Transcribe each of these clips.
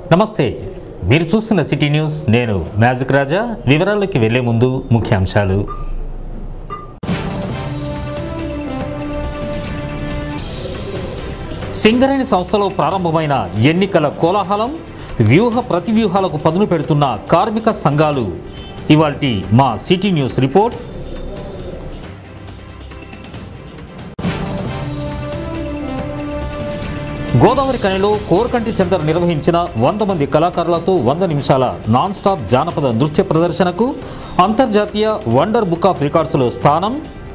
నమస్తే మీరు చూస్తున్న సిటీ న్యూస్ నేను మ్యాజిక్ రాజా వివరాల్లోకి వెళ్లే ముందు ముఖ్యాంశాలు సింగరేణి సంస్థలో ప్రారంభమైన ఎన్నికల కోలాహలం వ్యూహ ప్రతివ్యూహాలకు పదును పెడుతున్న కార్మిక సంఘాలు ఇవాల్టి మా సిటీ న్యూస్ రిపోర్ట్ గోదావరి కనిలో కోరకంటి చందర్ నిర్వహించిన వంద మంది కళాకారులతో వంద నిమిషాల నాన్ స్టాప్ జానపద నృత్య ప్రదర్శనకు అంతర్జాతీయ వండర్ బుక్ ఆఫ్ రికార్డ్స్లో స్థానం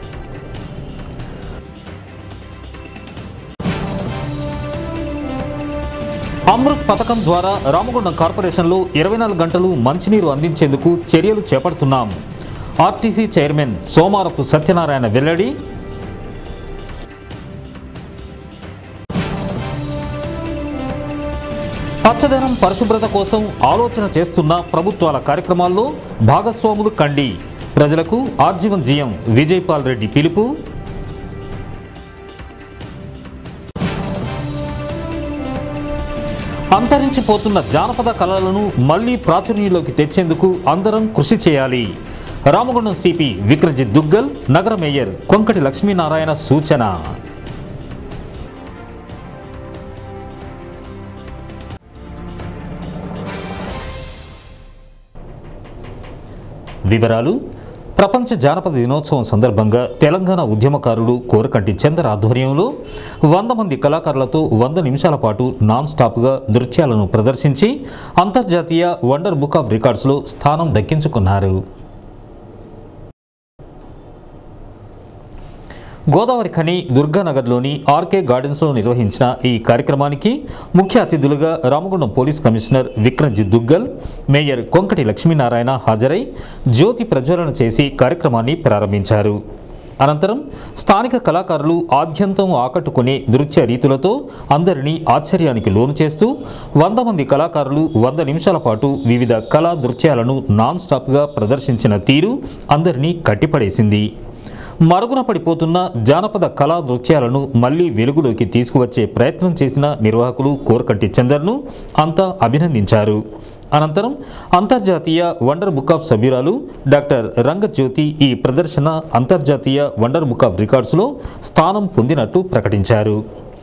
అమృత్ పథకం ద్వారా రామగుండం కార్పొరేషన్లో ఇరవై నాలుగు గంటలు మంచినీరు అందించేందుకు చర్యలు చేపడుతున్నాం ఆర్టీసీ చైర్మన్ సోమారపు సత్యనారాయణ వెల్లడి పచ్చదనం పరిశుభ్రత కోసం ఆలోచన చేస్తున్న ప్రభుత్వాల కార్యక్రమాల్లో భాగస్వాములు కండి ప్రజలకు ఆర్జీవన్ జీఎం విజయపాల్ రెడ్డి పిలుపు అంతరించిపోతున్న జానపద కళలను మళ్లీ ప్రాచుర్యంలోకి తెచ్చేందుకు అందరం కృషి చేయాలి రామగుండం సిపి విక్రజిత్ దుగ్గల్ నగర మేయర్ కొంకటి లక్ష్మీనారాయణ సూచన వివరాలు ప్రపంచ జానపద దినోత్సవం సందర్భంగా తెలంగాణ ఉద్యమకారుడు కోరకంటి చందర్ ఆధ్వర్యంలో వంద మంది కళాకారులతో వంద నిమిషాల పాటు నాన్ స్టాప్గా నృత్యాలను ప్రదర్శించి అంతర్జాతీయ వండర్ బుక్ ఆఫ్ రికార్డ్స్లో స్థానం దక్కించుకున్నారు గోదావరి ఖని దుర్గానగర్లోని ఆర్కే గార్డెన్స్లో నిర్వహించిన ఈ కార్యక్రమానికి ముఖ్య అతిథులుగా Ramagundam police commissioner Vikramjit Duggal mayor Konkati Lakshminarayana హాజరై జ్యోతి ప్రజ్వలన చేసి కార్యక్రమాన్ని ప్రారంభించారు అనంతరం స్థానిక కళాకారులు ఆద్యంతం ఆకట్టుకునే నృత్య రీతులతో అందరినీ ఆశ్చర్యానికి లోను చేస్తూ వంద మంది కళాకారులు వంద నిమిషాల పాటు వివిధ కళా నృత్యాలను నాన్ స్టాప్గా ప్రదర్శించిన తీరు అందరినీ కట్టిపడేసింది మరుగున పడిపోతున్న జానపద కళా నృత్యాలను మళ్లీ వెలుగులోకి తీసుకువచ్చే ప్రయత్నం చేసిన నిర్వాహకులు కోరకంటి చందర్ను అంతా అభినందించారు అనంతరం అంతర్జాతీయ వండర్ బుక్ ఆఫ్ సభ్యురాలు డాక్టర్ రంగజ్యోతి ఈ ప్రదర్శన అంతర్జాతీయ వండర్ బుక్ ఆఫ్ రికార్డ్స్లో స్థానం పొందినట్టు ప్రకటించారు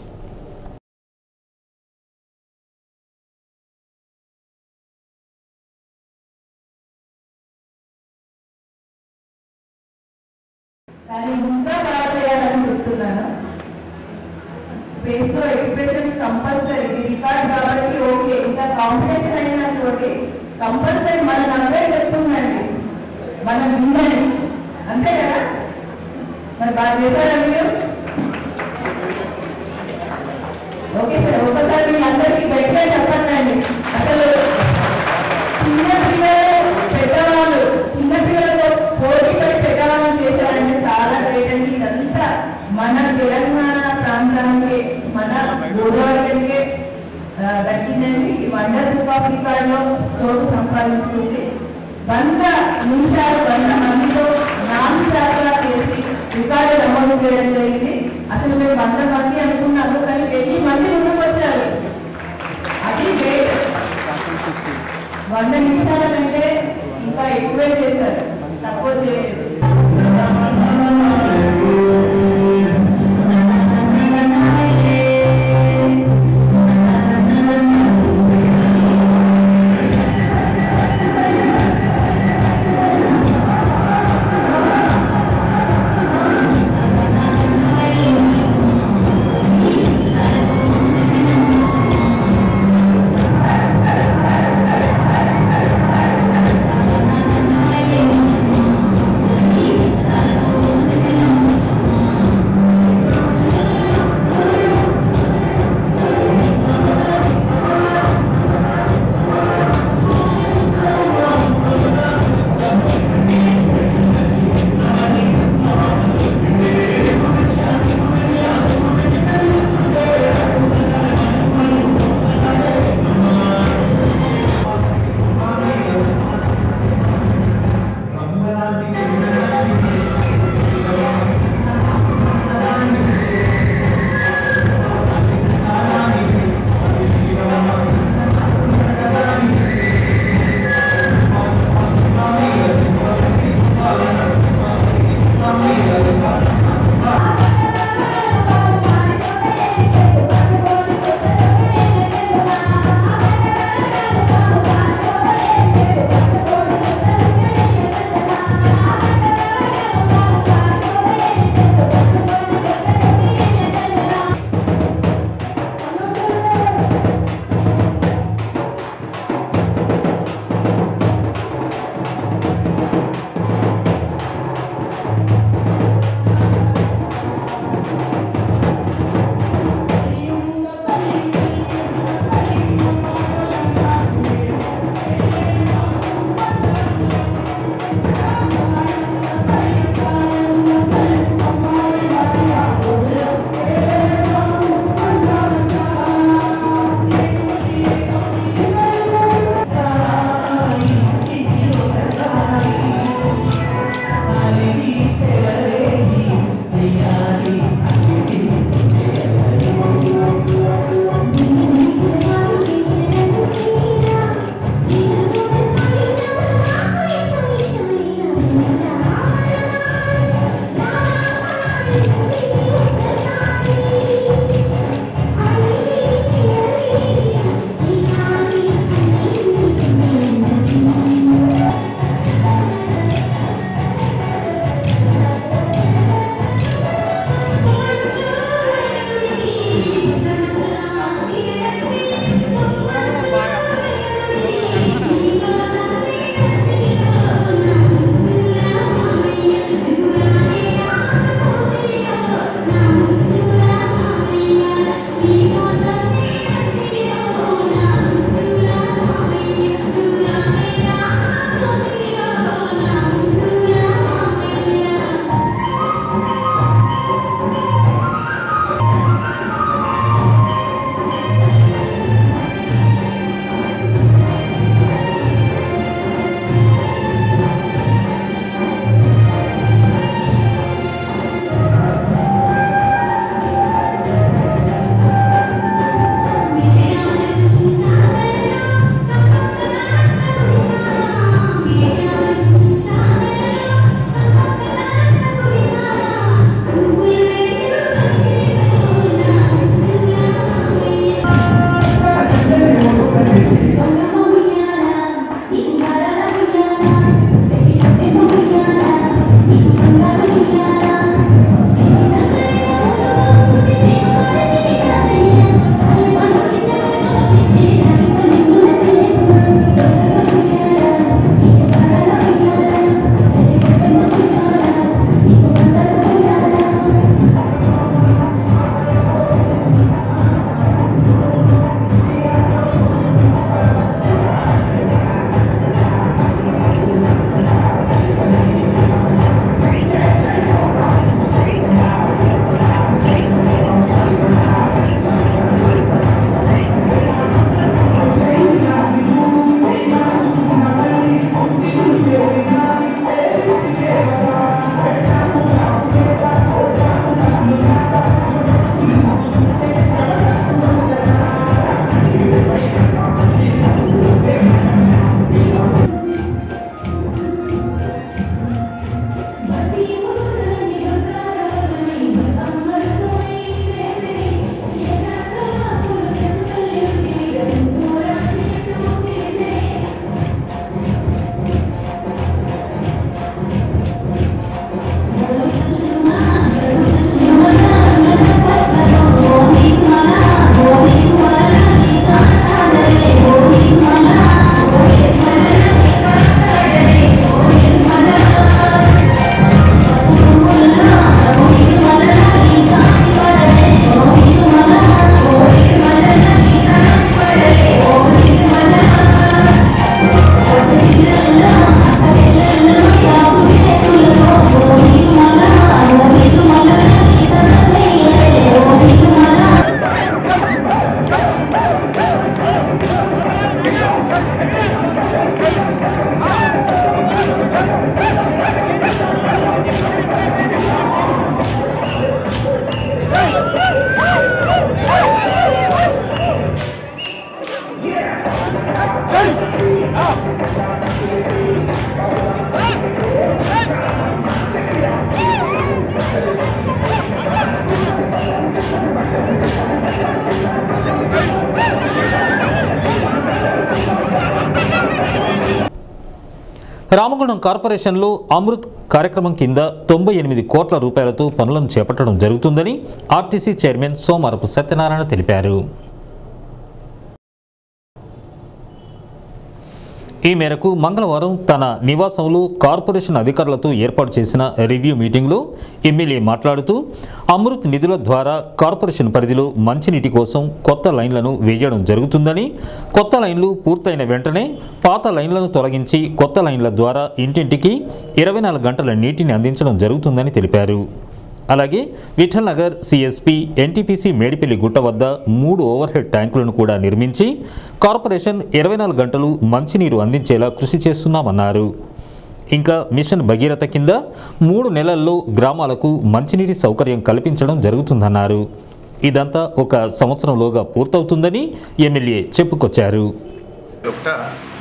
దాన్ని ఇంకా బాగా చేయాలని చెప్తున్నాను ఫేస్ లో ఎక్స్ప్రెషన్ కంపల్సరీ ఇది రికార్డ్ కాబట్టి ఓకే ఇంకా కాంపిటీషన్ అయినా ఓకే కంపల్సరీ మన నవ్వే చెప్తుందండి మనం విందని అంతే కదా మరి బాగా చేశారా మీరు ఓకే సార్ ఒకసారి మీ అందరికీ గట్టిగా చెప్పండి అసలు చిన్న పిల్లలు పెద్దవాళ్ళు చిన్న పిల్లలతో పోటీ పడి పెద్దవాళ్ళని చేశారంటే చాలా గ్రేట్ అండి ఇదంతా మన తెలంగాణ ప్రాంతానికి మన గోదావరికి దక్కిందండి ఈ వండర్ బుక్ ఆఫ్ రికార్డులో చోటు సంపాదించుకుంది వంద నిమిషాలు వంద మందితో నాలుగు శాతంగా చేసి రికార్డు నమోదు చేయడం జరిగింది అసలు మేము వంద మంది అనుకున్నాము కానీ వెయ్యి మంది ముందుకు వచ్చారు అది గ్రేట్ వంద నిమిషాల కంటే ఇంకా ఎక్కువే చేశారు తక్కువ చేయలేదు రామగుండం కార్పొరేషన్లో అమృత్ కార్యక్రమం కింద తొంభై ఎనిమిది కోట్ల రూపాయలతో పనులను చేపట్టడం జరుగుతుందని ఆర్టీసీ చైర్మన్ సోమరపు సత్యనారాయణ తెలిపారు ఈ మేరకు మంగళవారం తన నివాసంలో కార్పొరేషన్ అధికారులతో ఏర్పాటు చేసిన రివ్యూ మీటింగ్లో ఎమ్మెల్యే మాట్లాడుతూ అమృత్ నిధుల ద్వారా కార్పొరేషన్ పరిధిలో మంచినీటి కోసం కొత్త లైన్లను వేయడం జరుగుతుందని కొత్త లైన్లు పూర్తయిన వెంటనే పాత లైన్లను తొలగించి కొత్త లైన్ల ద్వారా ఇంటింటికి ఇరవై నాలుగు గంటల నీటిని అందించడం జరుగుతుందని తెలిపారు అలాగే విఠల్ నగర్ సిఎస్పి ఎన్టీపీసీ మేడిపల్లి గుట్ట వద్ద మూడు ఓవర్ హెడ్ ట్యాంకులను కూడా నిర్మించి కార్పొరేషన్ ఇరవై నాలుగు గంటలు మంచినీరు అందించేలా కృషి చేస్తున్నామన్నారు ఇంకా మిషన్ భగీరథ కింద మూడు నెలల్లో గ్రామాలకు మంచినీటి సౌకర్యం కల్పించడం జరుగుతుందన్నారు ఇదంతా ఒక సంవత్సరంలోగా పూర్తవుతుందని ఎమ్మెల్యే చెప్పుకొచ్చారు ఒకట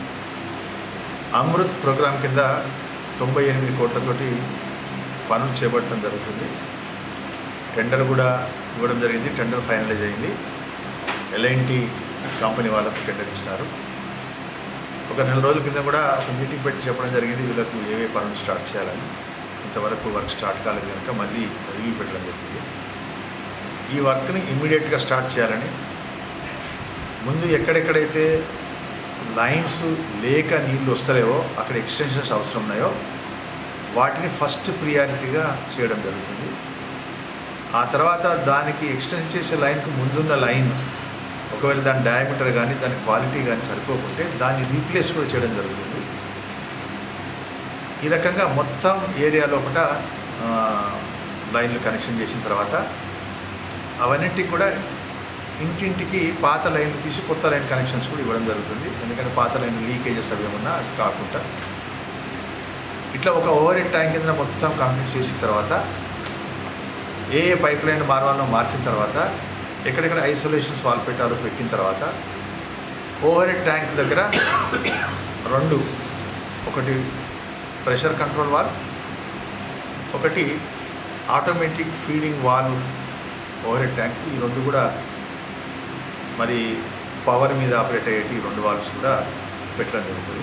అమృత్ ప్రోగ్రాం కింద తొంభై ఎనిమిది కోట్లతోటి పనులు చేపట్టడం జరుగుతుంది టెండర్ కూడా ఇవ్వడం జరిగింది టెండర్ ఫైనలైజ్ అయింది ఎల్ఐన్టీ కంపెనీ వాళ్ళకు టెండర్ ఇచ్చినారు ఒక నెల రోజుల కింద కూడా ఒక మీటింగ్ పెట్టి చెప్పడం జరిగింది వీళ్ళకు ఏవే పనులు స్టార్ట్ చేయాలని ఇంతవరకు వర్క్ స్టార్ట్ కాలేదు కనుక మళ్ళీ రివ్యూ పెట్టడం జరిగింది ఈ వర్క్ని ఇమ్మీడియట్గా స్టార్ట్ చేయాలని ముందు ఎక్కడెక్కడైతే లైన్స్ లేక నీళ్ళు వస్తలేవో అక్కడ ఎక్స్టెన్షన్స్ అవసరం ఉన్నాయో వాటిని ఫస్ట్ ప్రియారిటీగా చేయడం జరుగుతుంది ఆ తర్వాత దానికి ఎక్స్టెండ్ చేసే లైన్కి ముందున్న లైన్ ఒకవేళ దాని డయామీటర్ కానీ దాని క్వాలిటీ కానీ సరిపోకుంటే దాన్ని రీప్లేస్ కూడా చేయడం జరుగుతుంది ఈ రకంగా మొత్తం ఏరియా లోపల ఆ, లైన్లు కనెక్షన్ చేసిన తర్వాత అవన్నింటికి కూడా ఇంటింటికి పాత లైన్లు తీసి కొత్త లైన్ కనెక్షన్స్ కూడా ఇవ్వడం జరుగుతుంది ఎందుకంటే పాత లైన్ లీకేజెస్ అవి ఏమన్నా అవి కాకుండా ఇట్లా ఒక ఓవర్ హెడ్ ట్యాంక్ కింద మొత్తం కంప్లీట్ చేసిన తర్వాత ఏ ఏ పైప్ లైన్ మార్వాలను మార్చిన తర్వాత ఎక్కడెక్కడ ఐసోలేషన్స్ వాల్ పెట్టాలో పెట్టిన తర్వాత ఓవర్ హెడ్ ట్యాంక్ దగ్గర రెండు ఒకటి ప్రెషర్ కంట్రోల్ వాల్ ఒకటి automatic feeding valve overhead tank ఈ రెండు కూడా మరి పవర్ మీద ఆపరేట్ అయ్యేటి ఈ రెండు వాల్వ్స్ కూడా పెట్టడం జరుగుతుంది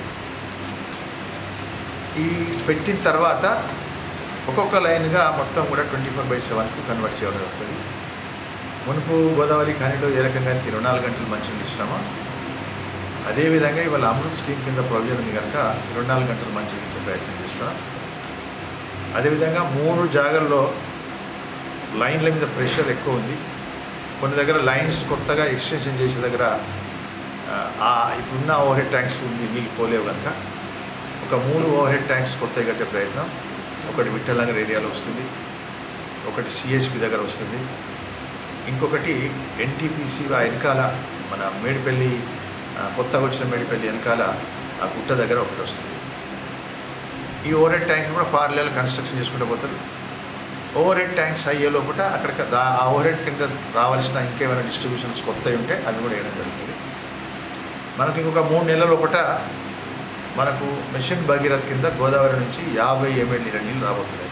ఈ పెట్టిన తర్వాత ఒక్కొక్క లైన్గా మొత్తం కూడా ట్వంటీ ఫోర్ బై సెవెన్కు కన్వర్ట్ చేయడం జరుగుతుంది మునుపు గోదావరి ఖాళీలో ఏ రకంగా అయితే ఇరవై నాలుగు గంటలు మంచినీళ్ళు ఇచ్చినామో అదేవిధంగా ఇవాళ అమృత్ స్కీమ్ కింద ప్రొవిజన్ ఉంది కనుక ఇరవై నాలుగు గంటలు మంచినీళ్ళు ఇచ్చే ప్రయత్నం చేస్తాం అదేవిధంగా మూడు జాగల్లో లైన్ల మీద ప్రెషర్ ఎక్కువ ఉంది కొన్ని దగ్గర లైన్స్ కొత్తగా ఎక్స్టెన్షన్ చేసే దగ్గర ఆ, ఆ ఇప్పుడున్న ఓవర్ హెడ్ ట్యాంక్స్ ఉంది నీళ్ళు పోలేవు కనుక ఒక మూడు ఓవర్ హెడ్ ట్యాంక్స్ కొత్తగా కట్టే ప్రయత్నం ఒకటి విఠలనగర్ ఏరియాలో వస్తుంది ఒకటి సిహెచ్పి దగ్గర వస్తుంది ఇంకొకటి ఎన్టీపీసీ ఆ వెనకాల మన మేడిపల్లి ఆ, కొత్తగా వచ్చిన మేడిపల్లి వెనకాల ఆ గుట్ట దగ్గర ఒకటి వస్తుంది ఈ ఓవర్ హెడ్ ట్యాంక్ కూడా పార్లర్ కన్స్ట్రక్షన్ చేసుకుంటూ పోతారు ఓవర్ హెడ్ ట్యాంక్స్ అయ్యే లోపల అక్కడ దా ఆ ఓవర్ హెడ్ కింద రావాల్సిన ఇంకేమైనా డిస్ట్రిబ్యూషన్స్ కొత్తవి ఉంటే అవి కూడా వేయడం జరుగుతుంది మనకి ఇంకొక మూడు నెలల లోపల మనకు మిషన్ భగీరథ్ కింద గోదావరి నుంచి యాభై ఎంఎల్ నీళ్ళు రాబోతున్నాయి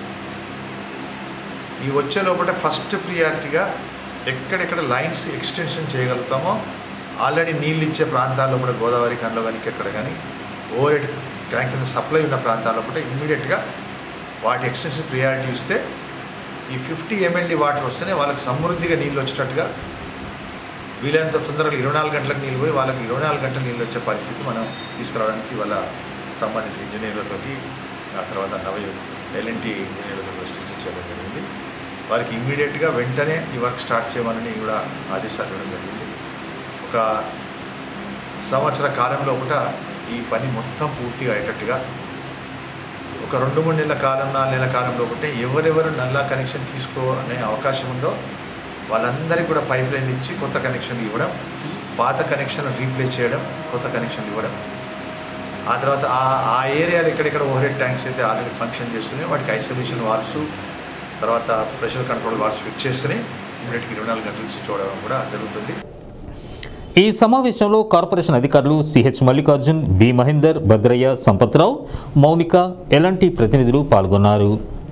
ఈ వచ్చే లోపల ఫస్ట్ ప్రియారిటీగా ఎక్కడెక్కడ లైన్స్ ఎక్స్టెన్షన్ చేయగలుగుతామో ఆల్రెడీ నీళ్ళు ఇచ్చే ప్రాంతాల్లో కూడా గోదావరి కన్లో కానీ ఎక్కడ కానీ ఓవర్ హెడ్ ట్యాంక్ కింద సప్లై ఉన్న ప్రాంతాల్లో కూడా ఇమ్మీడియట్గా వాటి ఎక్స్టెన్షన్ ప్రియారిటీ ఇస్తే ఈ ఫిఫ్టీ ఎంఎల్డి వాటర్ వస్తేనే వాళ్ళకి సమృద్ధిగా నీళ్ళు వచ్చేటట్టుగా వీలైనంత తొందరగా ఇరవై నాలుగు గంటలకు నీళ్ళు పోయి వాళ్ళకి ఇరవై నాలుగు గంటలు నీళ్ళు వచ్చే పరిస్థితి మనం తీసుకురావడానికి వాళ్ళ సంబంధిత ఇంజనీర్లతోటి ఆ తర్వాత నవ ఎల్ఎన్టీ ఇంజనీర్లతో కూడా సృష్టి చేయడం జరిగింది వారికి ఇమ్మీడియట్గా వెంటనే ఈ వర్క్ స్టార్ట్ చేయమని కూడా ఆదేశాలు ఇవ్వడం జరిగింది ఒక సంవత్సర కాలంలో కూడా ఈ పని మొత్తం పూర్తిగా అయ్యేటట్టుగా ఒక రెండు మూడు నెలల కాలం నాలుగు నెలల కాలంలో ఒకటే ఎవరెవరు నల్లా కనెక్షన్ తీసుకో అనే అవకాశం ఉందో వాళ్ళందరికీ కూడా పైప్ లైన్ ఇచ్చి కొత్త కనెక్షన్లు ఇవ్వడం పాత కనెక్షన్ రీప్లేస్ చేయడం కొత్త కనెక్షన్లు ఇవ్వడం ఆ తర్వాత ఆ ఆ ఏరియాలో ఎక్కడెక్కడ ఓవర్ హెడ్ ట్యాంక్స్ అయితే ఆల్రెడీ ఫంక్షన్ చేస్తున్నాయో వాటికి ఐసోలేషన్ వాల్స్ తర్వాత ప్రెషర్ కంట్రోల్ వాల్స్ ఫిక్స్ చేస్తేనే ఇమీడియట్గా ఇరవై నాలుగు గంటలు స్విచ్ అవడం కూడా జరుగుతుంది ఈ సమావేశంలో కార్పొరేషన్ అధికారులు సిహెచ్ మల్లికార్జున్ బి మహేందర్ భద్రయ్య సంపత్రావు మౌనిక ఎలాంటి ప్రతినిధులు పాల్గొన్నారు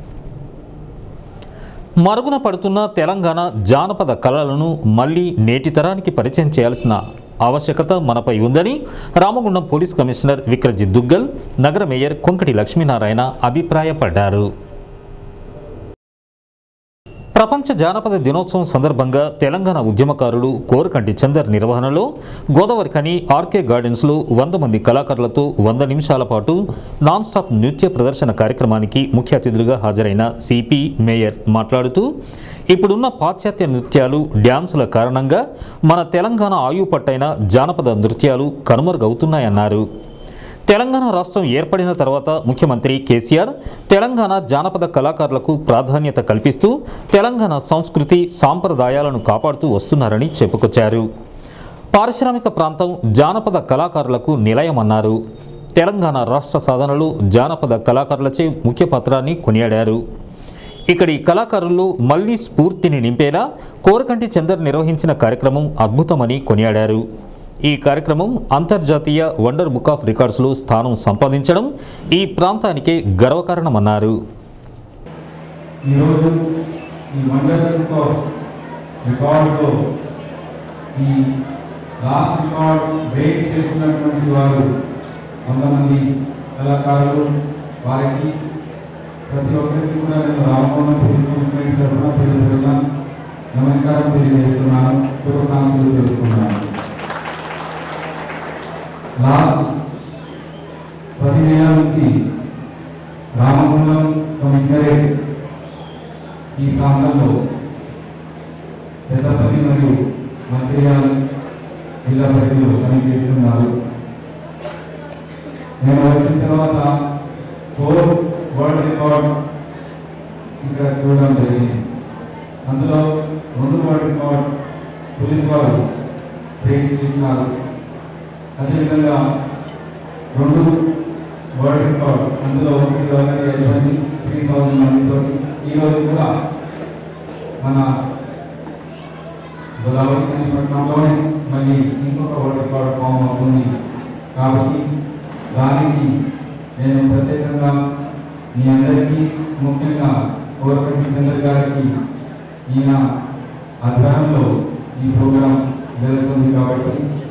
మరుగున పడుతున్న తెలంగాణ జానపద కళలను మళ్ళీ నేటి తరానికి పరిచయం చేయాల్సిన ఆవశ్యకత మనపై ఉందని రామగుండం పోలీస్ కమిషనర్ విక్రజిత్ దుగ్గల్ నగర మేయర్ కొంకటి లక్ష్మీనారాయణ అభిప్రాయపడ్డారు ప్రపంచ జానపద దినోత్సవం సందర్భంగా తెలంగాణ ఉద్యమకారులు కోరకంటి చందర్ నిర్వహణలో గోదావరి కని ఆర్కే గార్డెన్స్లో వంద మంది కళాకారులతో వంద నిమిషాల పాటు నాన్ స్టాప్ నృత్య ప్రదర్శన కార్యక్రమానికి ముఖ్య అతిథులుగా హాజరైన సిపి మేయర్ మాట్లాడుతూ ఇప్పుడున్న పాశ్చాత్య నృత్యాలు డ్యాన్సుల కారణంగా మన తెలంగాణ ఆయువు పట్టైన జానపద నృత్యాలు కనుమరుగవుతున్నాయన్నారు తెలంగాణ రాష్ట్రం ఏర్పడిన తర్వాత ముఖ్యమంత్రి కేసీఆర్ తెలంగాణ జానపద కళాకారులకు ప్రాధాన్యత కల్పిస్తూ తెలంగాణ సంస్కృతి సాంప్రదాయాలను కాపాడుతూ వస్తున్నారని చెప్పుకొచ్చారు పారిశ్రామిక ప్రాంతం జానపద కళాకారులకు నిలయమన్నారు తెలంగాణ రాష్ట్ర సాధనలో జానపద కళాకారులచే ముఖ్య పాత్రాన్ని కొనియాడారు ఇక్కడి కళాకారులు మళ్లీ స్ఫూర్తిని నింపేలా కోరకంటి చందర్ నిర్వహించిన కార్యక్రమం అద్భుతమని కొనియాడారు ఈ కార్యక్రమం అంతర్జాతీయ వండర్ బుక్ ఆఫ్ రికార్డ్స్లో స్థానం సంపాదించడం ఈ ప్రాంతానికే గర్వకారణమన్నారు ఈరోజు ఈ మండలంతో రికార్డులో ఈ లాస్ట్ రికార్డ్ బ్రేక్ చేస్తున్నటువంటి వారు కొంతమంది కళాకారులు వారికి ప్రతి ఒక్కరికి కూడా నేను రామకోణం తెలుసుకుంటున్న తరఫున తెలియజేస్తున్నా నమస్కారం తెలియజేస్తున్నాను శుభకాంక్షలు తెలుసుకున్నాను లాస్ట్ పది నెలల నుంచి రామగుండం కమిషనరేట్ ఈ ప్రాంతంలో పెద్దపల్లి మరియు మంత్రియాల జిల్లా ప్రజలు పనిచేస్తున్నారు నేను వచ్చిన తర్వాత ఫోర్ వరల్డ్ రికార్డ్ ఇక్కడ చూడడం జరిగింది అందులో రెండు వరల్డ్ రికార్డ్ పోలీస్ వారు బ్రేక్ చేసినారు అదేవిధంగా రెండు వరల్డ్ రికార్డ్ అందులో ఒకటి వాళ్ళకి అయిపోయింది త్రీ థౌజండ్ మందితో ఈరోజు కూడా మన గోదావరి పట్టణంలోనే మళ్ళీ ఇంకొక వరల్డ్ రికార్డ్ ఫామ్ అవుతుంది కాబట్టి దానికి నేను ప్రత్యేకంగా మీ అందరికీ ముఖ్యంగా కోరపల్లి చంద్ర గారికి ఈయన ఆధ్వర్యంలో ఈ ప్రోగ్రాం జరుగుతుంది కాబట్టి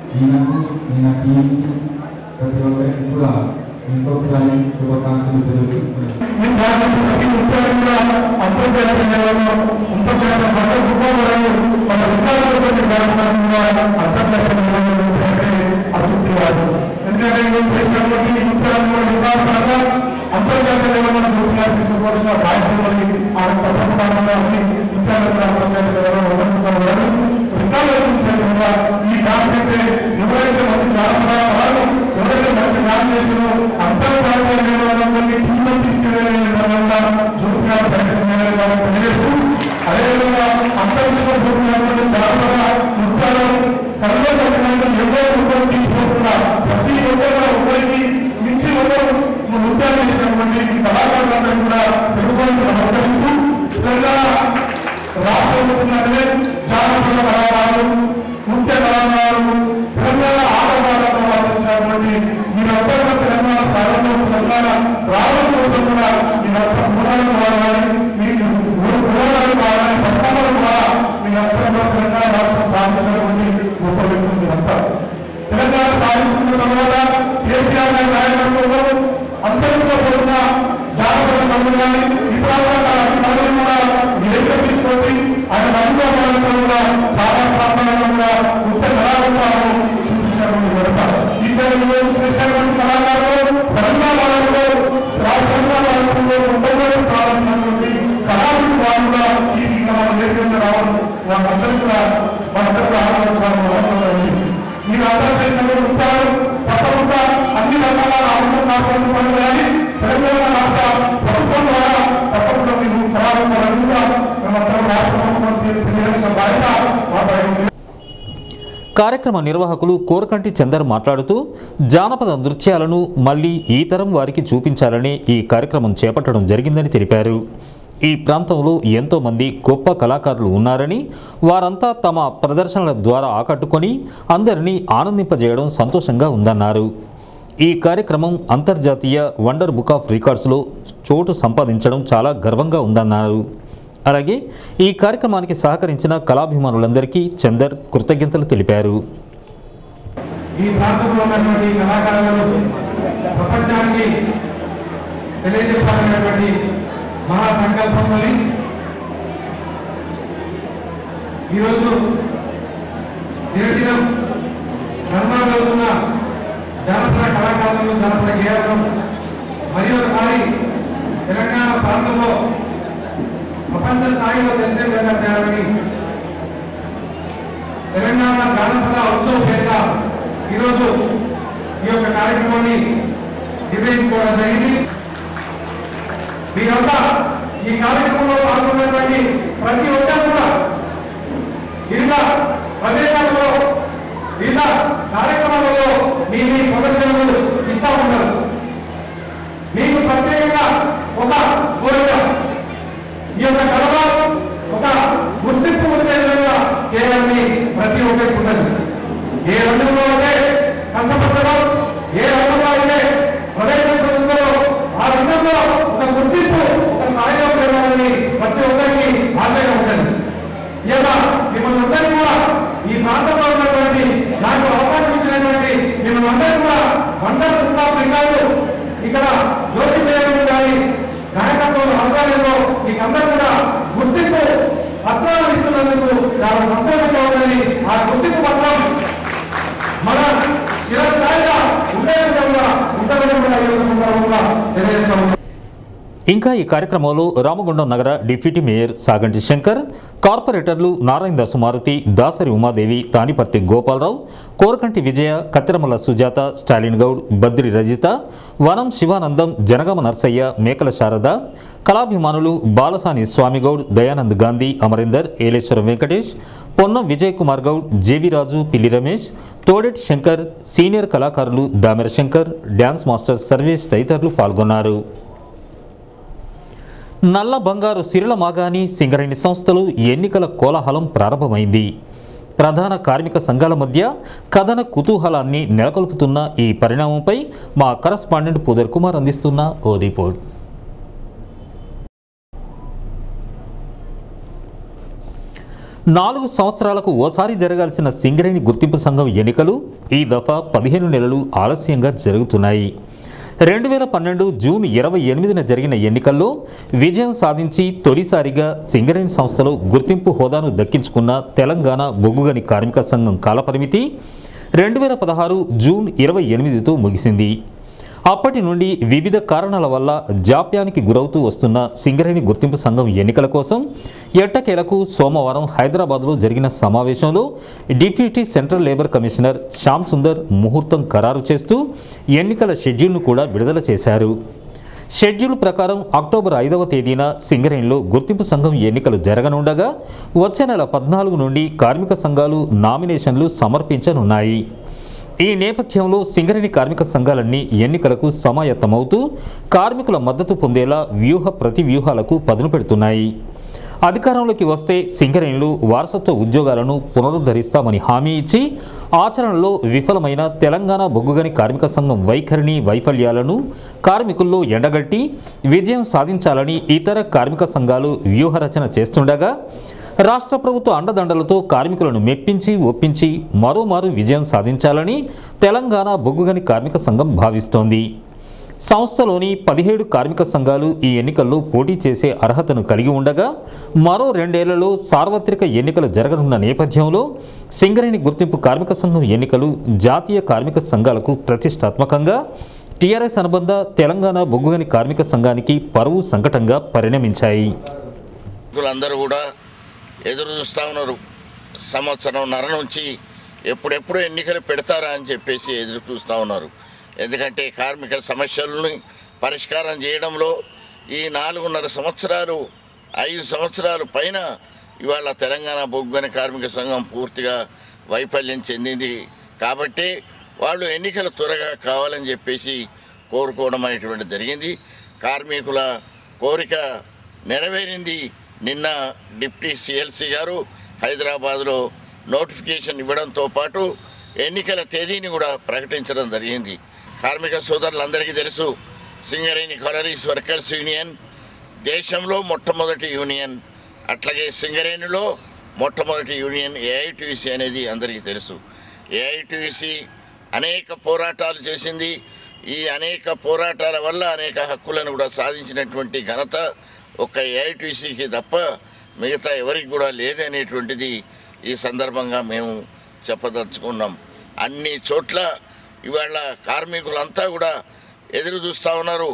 ఈయనకు ఈయన టీంకి ప్రతి ఒక్కరికి కూడా ఇంకొకసారి శుభాకాంక్షలు తెలుపుతున్నాను మేము భారతదేశం ప్రతి ఉద్యోగంగా అంతర్జాతీయ లెవెల్లో అంతర్జాతీయ పంట కుటుంబాలను మన విద్యార్థులతో భాగస్వామ్యంగా అంతర్జాతీయ లెవెల్లో ఉంటే అభివృద్ధి కాదు ఎందుకంటే మేము చేసినటువంటి ఉద్యోగంలో నిర్వహణగా అంతర్జాతీయ లెవెల్లో పూర్తిగా తీసుకోవాల్సిన బాధ్యతలు ఆయన తప్పకుండా అన్ని విద్యార్థులు అంతర్జాతీయ లెవెల్లో ఉండడం రికార్డులు ఈ కాన్సెప్ట్ ఎవరైతే మంచి జాగ్రత్త ఎవరైతే మంచి నామినేషన్ అంతర్జాతీయ లెవెల్లో టీంలో తీసుకెళ్లే విధంగా చూపుగా ప్రయత్నం తెలియజేస్తూ అదేవిధంగా అంతరించుకోవాల్సినటువంటి జాగ్రత్త ముఖ్యాలు కళ్ళలో చెప్పినట్టు ఎవరో ఒకరు తీసుకుంటున్నా ప్రతి ఒక్కరు ఒకరికి మించి ఒకరు నృత్యాలు చేసినటువంటి ఈ కళాకారులందరూ కూడా శిరస్వామికి నమస్కరిస్తూ తెలంగాణ రాష్ట్రం వచ్చినట్లే జానపద కళాకారులు నృత్య కళాకారులు తెలంగాణ ఆటపాటలతో వచ్చినటువంటి మీరందరూ కూడా తెలంగాణ సాధనలో తెలంగాణ రావడం కోసం కూడా మీరంతా మూలాలు కావాలని మీకు మూడు మూలాలు కావాలని పట్టణాలు కూడా మీరంతా కూడా తెలంగాణ రాష్ట్రం సాధించినటువంటి గొప్ప వ్యక్తులు మీరంతా తెలంగాణ సాధించిన తర్వాత కేసీఆర్ గారి నాయకత్వంలో అంతరిలో పోతున్న జాగ్రత్త కవులు కానీ ఇతర కళలు కూడా ఏదో తీసుకొచ్చి ఆయన అనుభవాలను కూడా చాలా ప్రాంతాలలో కూడా ఉత్తర కళారూపాలను చూపించినటువంటి వ్యవస్థ ఇక్కడ చేసినటువంటి కళాకారులు తెలంగాణలో రాష్ట్రంలో ఉండవలసి కావాల్సినటువంటి కళాకారులు వాళ్ళు కూడా ఈ మన దేశంలో రావడం వాళ్ళందరూ కూడా మనందరూ ఆలోచించాలి మీరు అర్థం చేసిన ఉత్సాహం తప్పకుండా అన్ని రకాల అభివృద్ధి కావాల్సిన పనులు కానీ తెలంగాణ రాష్ట్ర ప్రభుత్వం ద్వారా తప్పకుండా మీరు కళాకారులుగా మేమందరం రాష్ట్ర ప్రభుత్వం తెలియజేసిన బాధ్యత మా పైన ఉంది. కార్యక్రమ నిర్వాహకులు కోరకంటి చందర్ మాట్లాడుతూ జానపద నృత్యాలను మళ్ళీ ఈ తరం వారికి చూపించాలని ఈ కార్యక్రమం చేపట్టడం జరిగిందని తెలిపారు ఈ ప్రాంతంలో ఎంతోమంది గొప్ప కళాకారులు ఉన్నారని వారంతా తమ ప్రదర్శనల ద్వారా ఆకట్టుకొని అందరినీ ఆనందింపజేయడం సంతోషంగా ఉందన్నారు ఈ కార్యక్రమం అంతర్జాతీయ వండర్ బుక్ ఆఫ్ రికార్డ్స్లో చోటు సంపాదించడం చాలా గర్వంగా ఉందన్నారు అలాగే ఈ కార్యక్రమానికి సహకరించిన కళాభిమానులందరికీ చందర్ కృతజ్ఞతలు తెలిపారు ఈ ప్రాంతంలో ఉన్నటువంటి కళాకారులు ప్రపంచానికి తెలియజెప్పాలనేటువంటి మహా సంకల్పంతో ఈరోజు దినదినం నిర్మాణమవుతున్న జానపద కళాకారులు జానపద గేయాలను మరి ఒకసారి తెలంగాణ ప్రాంతంలో ప్రపంచ స్థాయిలో తెలిసే విధంగా చేయాలని తెలంగాణ జానపద ఉత్సవం పేరిట ఈరోజు ఈ యొక్క కార్యక్రమాన్ని నిర్వహించుకోవడం జరిగింది మీరంతా ఈ కార్యక్రమంలో పాల్గొన్నటువంటి ప్రతి ఒక్కరు కూడా వివిధ ప్రదేశాలలో వివిధ కార్యక్రమాలలో మీ మీ ప్రదర్శనలు ఇస్తా ఉన్నారు మీకు ప్రత్యేకంగా ఒక కోరిక ఈ యొక్క కళలో ఒక గుర్తింపు ఉండే విధంగా చేయాలని ప్రతి ఒక్కరికి ఉన్నది ఏ రంగంలో అయితే కష్టపడడం ఏ రంగంలో అయితే ప్రదేశం పొందుతారో ఆ రంగంలో ఒక గుర్తింపు ఒక స్థాయిలో పెరగాలని ప్రతి ఒక్కరికి ఆశగా ఉంటుంది ఇలా మిమ్మల్ని అందరినీ కూడా ఈ ప్రాంతంలో ఉన్నటువంటి నాకు అవకాశం ఇచ్చినటువంటి మిమ్మల్ని అందరినీ కూడా వందల రూపాయలు రికార్డు ఇక్కడ జ్యోతి పేరు కానీ నాయకత్వం ఆధ్వర్యంలో మీకు అందరూ కూడా గుర్తింపు పత్రాలు ఇస్తున్నందుకు చాలా సంతోషంగా ఉందని ఆ గుర్తింపు పత్రం మన చిరస్థాయిగా ఉండే విధంగా ఉండాలని కూడా ఈ యొక్క సందర్భంగా తెలియజేస్తా ఉన్నాం. ఇంకా ఈ కార్యక్రమంలో రామగుండం నగర డిప్యూటీ మేయర్ సాగంటి శంకర్ కార్పొరేటర్లు నారాయణ దాసు మారుతి దాసరి ఉమాదేవి తానిపర్తి గోపాలరావు కోరకంటి విజయ కత్తిరమల సుజాత స్టాలిన్ గౌడ్ బద్రి రజిత వనం శివానందం జనగామ నర్సయ్య మేకల శారద కళాభిమానులు బాలసాని స్వామిగౌడ్ దయానంద్ గాంధీ అమరీందర్ ఏలేశ్వరం వెంకటేష్ పొన్నం విజయ్ కుమార్ గౌడ్ జేవి రాజు పిల్లి రమేష్ తోడెట్ శంకర్ సీనియర్ కళాకారులు దామెర శంకర్ డ్యాన్స్ మాస్టర్ సర్వేష్ తదితరులు పాల్గొన్నారు నల్ల బంగారు సిరుల మాగాని సింగరేణి సంస్థలు ఎన్నికల కోలాహలం ప్రారంభమైంది ప్రధాన కార్మిక సంఘాల మధ్య కథన కుతూహలాన్ని నెలకొల్పుతున్న ఈ పరిణామంపై మా కరస్పాండెంట్ పూదర్ కుమార్ అందిస్తున్న ఓ రిపోర్ట్ నాలుగు సంవత్సరాలకు ఓసారి జరగాల్సిన సింగరేణి గుర్తింపు సంఘం ఎన్నికలు ఈ దఫా పదిహేను నెలలు ఆలస్యంగా జరుగుతున్నాయి రెండు వేల పన్నెండు జూన్ ఇరవై ఎనిమిదిన జరిగిన ఎన్నికల్లో విజయం సాధించి తొలిసారిగా సింగరేణి సంస్థలో గుర్తింపు హోదాను దక్కించుకున్న తెలంగాణ బొగ్గుగని కార్మిక సంఘం కాలపరిమితి రెండు వేల పదహారు జూన్ ఇరవై ఎనిమిదితో ముగిసింది అప్పటి నుండి వివిధ కారణాల వల్ల జాప్యానికి గురవుతూ వస్తున్న సింగరేణి గుర్తింపు సంఘం ఎన్నికల కోసం ఎట్టకేలకు సోమవారం హైదరాబాద్లో జరిగిన సమావేశంలో deputy central labour commissioner Shyam Sundar ముహూర్తం ఖరారు చేస్తూ ఎన్నికల షెడ్యూల్ను కూడా విడుదల చేశారు షెడ్యూల్ ప్రకారం అక్టోబర్ ఐదవ తేదీన సింగరేణిలో గుర్తింపు సంఘం ఎన్నికలు జరగనుండగా వచ్చే నెల పద్నాలుగు నుండి కార్మిక సంఘాలు నామినేషన్లు సమర్పించనున్నాయి ఈ నేపథ్యంలో సింగరేణి కార్మిక సంఘాలన్నీ ఎన్నికలకు సమాయత్తమవుతూ కార్మికుల మద్దతు పొందేలా వ్యూహ ప్రతి వ్యూహాలకు పదును పెడుతున్నాయి అధికారంలోకి వస్తే సింగరేణులు వారసత్వ ఉద్యోగాలను పునరుద్ధరిస్తామని హామీ ఇచ్చి ఆచరణలో విఫలమైన తెలంగాణ బొగ్గుగని కార్మిక సంఘం వైఖరిని వైఫల్యాలను కార్మికుల్లో ఎండగట్టి విజయం సాధించాలని ఇతర కార్మిక సంఘాలు వ్యూహరచన చేస్తుండగా రాష్ట్ర ప్రభుత్వ అండదండలతో కార్మికులను మెప్పించి ఒప్పించి మరోమారు విజయం సాధించాలని తెలంగాణ బొగ్గుగని కార్మిక సంఘం భావిస్తోంది సంస్థలోని పదిహేడు కార్మిక సంఘాలు ఈ ఎన్నికల్లో పోటీ చేసే అర్హతను కలిగి ఉండగా మరో రెండేళ్లలో సార్వత్రిక ఎన్నికలు జరగనున్న నేపథ్యంలో సింగరేణి గుర్తింపు కార్మిక సంఘం ఎన్నికలు జాతీయ కార్మిక సంఘాలకు ప్రతిష్టాత్మకంగా టీఆర్ఎస్ అనుబంధ తెలంగాణ బొగ్గుగని కార్మిక సంఘానికి పరువు సంకటంగా పరిణమించాయి అందరూ కూడా ఎదురు చూస్తూ ఉన్నారు సంవత్సరంన్నర నుంచి ఎప్పుడెప్పుడు ఎన్నికలు పెడతారా అని చెప్పేసి ఎదురు చూస్తూ ఉన్నారు ఎందుకంటే కార్మిక సమస్యలను పరిష్కారం చేయడంలో ఈ నాలుగున్నర సంవత్సరాలు ఐదు సంవత్సరాలు పైన ఇవాళ తెలంగాణ బొగ్గని కార్మిక సంఘం పూర్తిగా వైఫల్యం చెందింది కాబట్టి వాళ్ళు ఎన్నికలు త్వరగా కావాలని చెప్పేసి కోరుకోవడం అనేటువంటి జరిగింది కార్మికుల కోరిక నెరవేరింది నిన్న డిప్టీ సిఎల్సి గారు హైదరాబాద్లో నోటిఫికేషన్ ఇవ్వడంతో పాటు ఎన్నికల తేదీని కూడా ప్రకటించడం జరిగింది కార్మిక సోదరులందరికీ తెలుసు సింగరేణి కొలరీస్ వర్కర్స్ యూనియన్ దేశంలో మొట్టమొదటి యూనియన్ అట్లాగే సింగరేణిలో మొట్టమొదటి యూనియన్ ఏఐటిసి అనేది అందరికీ తెలుసు ఏఐటిసి అనేక పోరాటాలు చేసింది ఈ అనేక పోరాటాల వల్ల అనేక హక్కులను కూడా సాధించినటువంటి ఘనత ఒక్క ఏఐటిసికి తప్ప మిగతా ఎవరికి కూడా లేదనేటువంటిది ఈ సందర్భంగా మేము చెప్పదలుచుకున్నాం అన్ని చోట్ల ఇవాళ కార్మికులంతా కూడా ఎదురు చూస్తూ ఉన్నారు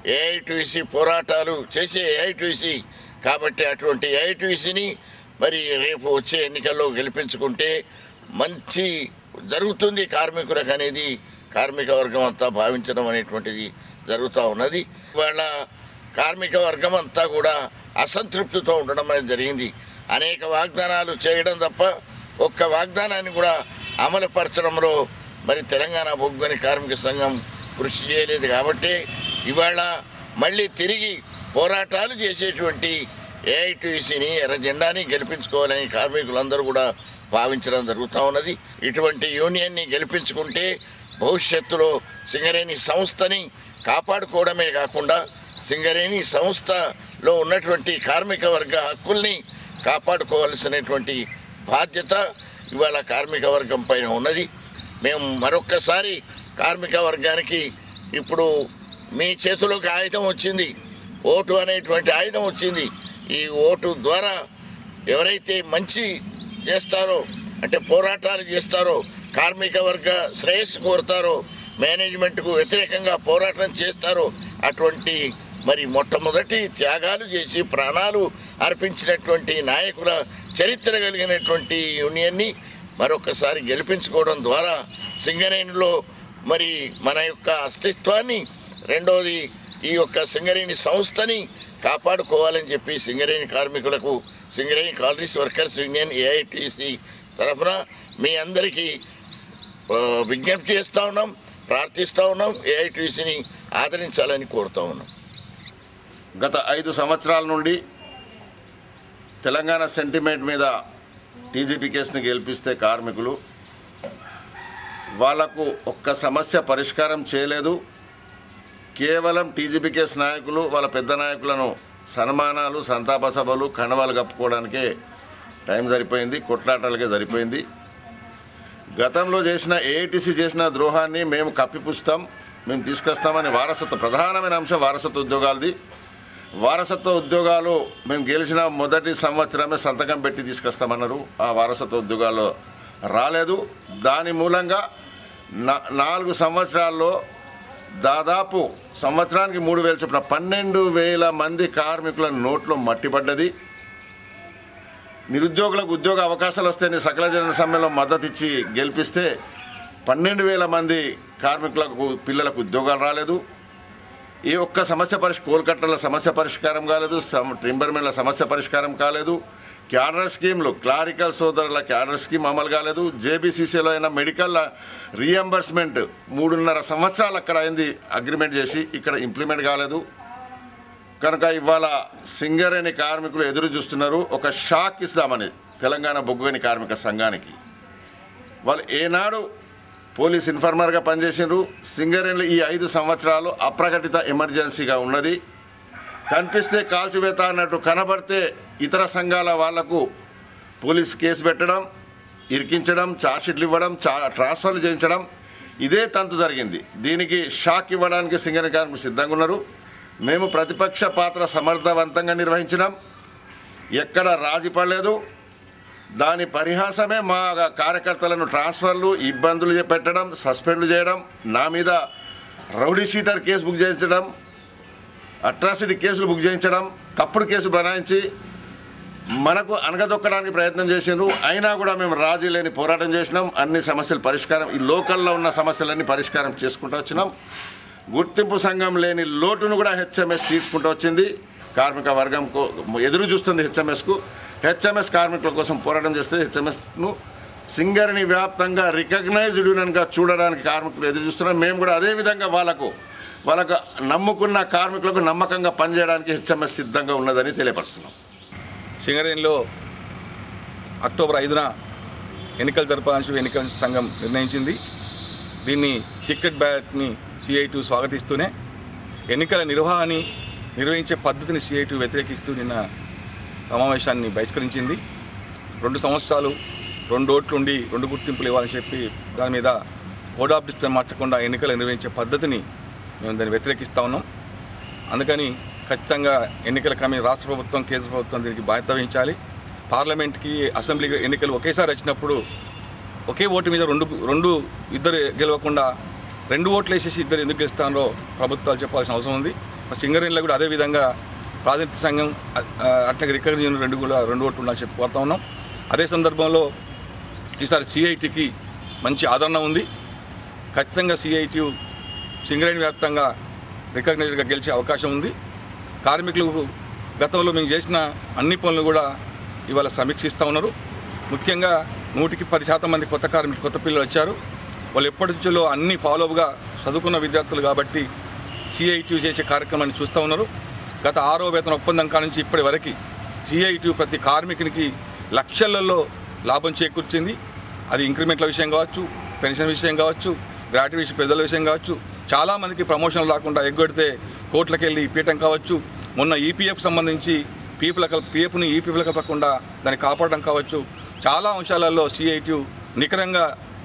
ఏఐటిసి పోరాటాలు చేసే ఏఐటిసి కాబట్టి అటువంటి ఏఐటిసిని మరి రేపు వచ్చే ఎన్నికల్లో గెలిపించుకుంటే మంచి జరుగుతుంది కార్మికులకు అనేది కార్మిక వర్గం అంతా భావించడం అనేటువంటిది జరుగుతూ ఉన్నది ఇవాళ కార్మిక వర్గం అంతా కూడా అసంతృప్తితో ఉండడం అనేది జరిగింది అనేక వాగ్దానాలు చేయడం తప్ప ఒక్క వాగ్దానాన్ని కూడా అమలుపరచడంలో మరి తెలంగాణ బొగ్గని కార్మిక సంఘం కృషి చేయలేదు కాబట్టి ఇవాళ మళ్ళీ తిరిగి పోరాటాలు చేసేటువంటి ఏఐటీసీని ఎర్ర జెండాని గెలిపించుకోవాలని కార్మికులందరూ కూడా భావించడం జరుగుతూ ఉన్నది ఇటువంటి యూనియన్ని గెలిపించుకుంటే భవిష్యత్తులో సింగరేణి సంస్థని కాపాడుకోవడమే కాకుండా సింగరేణి సంస్థలో ఉన్నటువంటి కార్మిక వర్గ హక్కుల్ని కాపాడుకోవాల్సినటువంటి బాధ్యత ఇవాళ కార్మిక వర్గం పైన ఉన్నది మేము మరొక్కసారి కార్మిక వర్గానికి ఇప్పుడు మీ చేతిలోకి ఆయుధం వచ్చింది ఓటు అనేటువంటి ఆయుధం వచ్చింది ఈ ఓటు ద్వారా ఎవరైతే మంచి చేస్తారో అంటే పోరాటాలు చేస్తారో కార్మిక వర్గ శ్రేయస్సు కోరుతారో మేనేజ్మెంట్కు వ్యతిరేకంగా పోరాటం చేస్తారో అటువంటి మరి మొట్టమొదటి త్యాగాలు చేసి ప్రాణాలు అర్పించినటువంటి నాయకుల చరిత్ర కలిగినటువంటి యూనియన్ని మరొకసారి గెలిపించుకోవడం ద్వారా సింగరేణిలో మరి మన యొక్క అస్తిత్వాన్ని రెండవది ఈ యొక్క సింగరేణి సంస్థని కాపాడుకోవాలని చెప్పి సింగరేణి కార్మికులకు Singareni collieries workers union AITC తరఫున మీ అందరికీ ఆ, విజ్ఞప్తి చేస్తూ ఉన్నాం ప్రార్థిస్తూ ఉన్నాం ఏఐటిసిని ఆదరించాలని కోరుతూ ఉన్నాం గత ఐదు సంవత్సరాల నుండి తెలంగాణ సెంటిమెంట్ మీద టీజీపీ కేసుని గెలిపిస్తే కార్మికులు వాళ్లకు ఒక్క సమస్య పరిష్కారం చేయలేదు కేవలం టీజీపీ కేసు నాయకులు వాళ్ళ పెద్ద నాయకులను సన్మానాలు సంతాప సభలు కండవాలు కప్పుకోవడానికే టైం సరిపోయింది కొట్లాటాలకే సరిపోయింది గతంలో చేసిన ఏఐటీసీ చేసిన ద్రోహాన్ని మేము కప్పిపుస్తాం మేము తీసుకొస్తామని వారసత్వ ప్రధానమైన అంశం వారసత్వ ఉద్యోగాలది వారసత్వ ఉద్యోగాలు మేము గెలిచిన మొదటి సంవత్సరమే సంతకం పెట్టి తీసుకొస్తామన్నారు ఆ వారసత్వ ఉద్యోగాలు రాలేదు దాని మూలంగా నా- నాలుగు సంవత్సరాల్లో దాదాపు సంవత్సరానికి మూడు వేలు చొప్పున పన్నెండు వేల మంది కార్మికుల నోట్లో మట్టిపడ్డది నిరుద్యోగులకు ఉద్యోగ అవకాశాలు వస్తాయని సకల జన సమ్మెలో మద్దతు ఇచ్చి గెలిపిస్తే పన్నెండు వేల మంది కార్మికులకు పిల్లలకు ఉద్యోగాలు రాలేదు ఈ ఒక్క సమస్య పరిష్ కోల్కట్టాల సమస్య పరిష్కారం కాలేదు సమ- టింబర్ మిల్ల సమస్య పరిష్కారం కాలేదు క్యాడర్ స్కీమ్లు క్లారికల్ సోదరుల క్యాడర్ స్కీమ్ అమలు కాలేదు జేబీసీసీలో అయిన మెడికల్ రీఎంబర్స్మెంట్ మూడున్నర సంవత్సరాలు అక్కడ అయింది అగ్రిమెంట్ చేసి ఇక్కడ ఇంప్లిమెంట్ కాలేదు కనుక ఇవాళ సింగరేణి కార్మికులు ఎదురు చూస్తున్నారు ఒక షాక్ ఇస్తామని తెలంగాణ బొగ్గుగని కార్మిక సంఘానికి వాళ్ళు ఏనాడు పోలీస్ ఇన్ఫార్మర్గా పనిచేసినారు సింగరేణిలో ఈ ఐదు సంవత్సరాలు అప్రకటిత ఎమర్జెన్సీగా ఉన్నది కనిపిస్తే కాల్చివేత అన్నట్టు కనబడితే ఇతర సంఘాల వాళ్లకు పోలీస్ కేసు పెట్టడం ఇరికించడం ఛార్జ్షీట్లు ఇవ్వడం చా ట్రాన్స్ఫర్లు చేయించడం ఇదే తంతు జరిగింది దీనికి షాక్ ఇవ్వడానికి సింగరేణి కార్మికులు సిద్ధంగా ఉన్నారు మేము ప్రతిపక్ష పాత్ర సమర్థవంతంగా నిర్వహించినాం ఎక్కడ రాజీ పడలేదు దాని పరిహాసమే మా కార్యకర్తలను ట్రాన్స్ఫర్లు ఇబ్బందులు పెట్టడం సస్పెండ్లు చేయడం నా మీద రౌడీ షీటర్ కేసు బుక్ చేయించడం అట్రాసిటీ కేసులు బుక్ చేయించడం తప్పుడు కేసు బనాయించి మనకు అనగదొక్కడానికి ప్రయత్నం చేసిండ్రు అయినా కూడా మేము రాజీ లేని పోరాటం చేసినాం అన్ని సమస్యలు పరిష్కారం ఈ లోకల్లో ఉన్న సమస్యలన్నీ పరిష్కారం చేసుకుంటూ వచ్చినాం గుర్తింపు సంఘం లేని లోటును కూడా హెచ్ఎంఎస్ తీసుకుంటూ వచ్చింది కార్మిక వర్గం కో- ఎదురు చూస్తుంది హెచ్ఎంఎస్కు హెచ్ఎంఎస్ కార్మికుల కోసం పోరాటం చేస్తే హెచ్ఎంఎస్ను సింగరిని వ్యాప్తంగా రికగ్నైజ్డ్ యూనియన్గా చూడడానికి కార్మికులు ఎదురు చూస్తున్నారు మేము కూడా అదే విధంగా వాళ్ళకు వాళ్ళకు నమ్ముకున్న కార్మికులకు నమ్మకంగా పనిచేయడానికి హెచ్ఎంఎస్ సిద్ధంగా ఉన్నదని తెలియపరుస్తున్నాం సింగరేణిలో అక్టోబర్ ఐదున ఎన్నికలు జరపాలని ఎన్నికల సంఘం నిర్ణయించింది దీన్ని సీక్రెట్ బ్యాలెట్ని సిఐ టూ స్వాగతిస్తూనే ఎన్నికల నిర్వహణని నిర్వహించే పద్ధతిని సిఐ టూ వ్యతిరేకిస్తూ నిన్న సమావేశాన్ని బహిష్కరించింది రెండు సంవత్సరాలు రెండు ఓట్లుండి రెండు గుర్తింపులు ఇవ్వాలని చెప్పి దాని మీద కోడ్ ఆఫ్ డిస్ప్లే మార్చకుండా ఎన్నికలు నిర్వహించే పద్ధతిని మేము దాన్ని వ్యతిరేకిస్తా ఉన్నాం అందుకని ఖచ్చితంగా ఎన్నికల కమిటీ రాష్ట్ర ప్రభుత్వం కేంద్ర ప్రభుత్వం దీనికి బాధ్యత వహించాలి పార్లమెంట్కి అసెంబ్లీ ఎన్నికలు ఒకేసారి వచ్చినప్పుడు ఒకే ఓటు మీద రెండు రెండు ఇద్దరు గెలవకుండా రెండు ఓట్లు వేసేసి ఇద్దరు ఎందుకు గెలుస్తారో ప్రభుత్వాలు చెప్పాల్సిన అవసరం ఉంది మరి సింగరేణిలో కూడా అదేవిధంగా ప్రాతినిధ్య సంఘం అ- అ- అట్లాగే రికవరీ యూనియన్ రెండు కూడా రెండు ఓట్లు ఉండాలని చెప్పి కోరుతా ఉన్నాం అదే సందర్భంలో ఈసారి సిఐటికి మంచి ఆదరణ ఉంది ఖచ్చితంగా సిఐటి సింగరేణి వ్యాప్తంగా రికగ్నైజ్డ్గా గెలిచే అవకాశం ఉంది కార్మికులకు గతంలో మేము చేసిన అన్ని పనులు కూడా ఇవాళ సమీక్షిస్తూ ఉన్నారు ముఖ్యంగా నూటికి పది శాతం మంది కొత్త కార్మికులు కొత్త పిల్లలు వచ్చారు వాళ్ళు ఎప్పటి నుంచో అన్ని ఫాలోగా చదువుకున్న విద్యార్థులు కాబట్టి సిఐటి చేసే కార్యక్రమాన్ని చూస్తూ ఉన్నారు గత ఆరో వేతన ఒప్పందం కాడ నుంచి ఇప్పటి వరకు సిఐటి ప్రతి కార్మికునికి లక్షలలో లాభం చేకూర్చింది అది ఇంక్రిమెంట్ల విషయం కావచ్చు పెన్షన్ విషయం కావచ్చు గ్రాట్యుయేషన్ పెద్దల విషయం కావచ్చు చాలామందికి ప్రమోషన్ రాకుండా ఎగ్గొడితే కోర్టులకు వెళ్ళి పీఠం కావచ్చు మొన్న ఈపీఎఫ్ సంబంధించి పీఎఫ్ల కల్ పీఎఫ్ని ఈపీఎఫ్ల కలపకుండా దాన్ని కాపాడడం కావచ్చు చాలా అంశాలలో సిఐటి నికరంగా